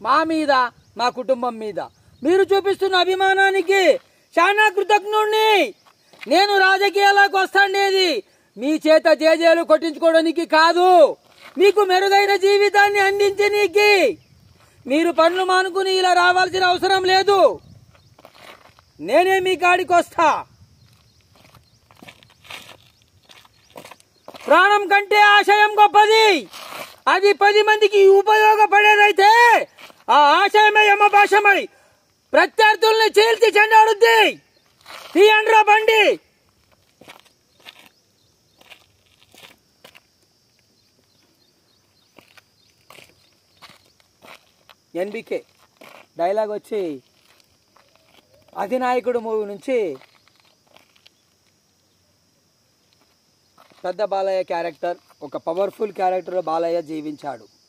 మా మీద మా కుటుంబం మీద మీరు చూపిస్తున్న అభిమానానికి చాలా కృతజ్ఞుణ్ణి నేను రాజకీయాలకు వస్తాండేది మీ చేత జేజేలు కొట్టించుకోవడానికి కాదు మీకు మెరుగైన జీవితాన్ని అందించనీకి మీరు పనులు మానుకుని ఇలా రావాల్సిన అవసరం లేదు నేనే మీ కాడికి వస్తా ప్రాణం కంటే ఆశయం గొప్పది అది పది మందికి ఉపయోగపడేదైతే ఆ ఆశయమే యమ భాషమై ప్రత్యర్థుల్ని చీల్చి చెండాడుద్ది తీయండ్రా బండి ఎన్బికే డైలాగ్ వచ్చి అధినాయకుడు మూవీ నుంచి పెద్ద బాలయ్య క్యారెక్టర్ ఒక పవర్ఫుల్ క్యారెక్టర్ బాలయ్య జీవించాడు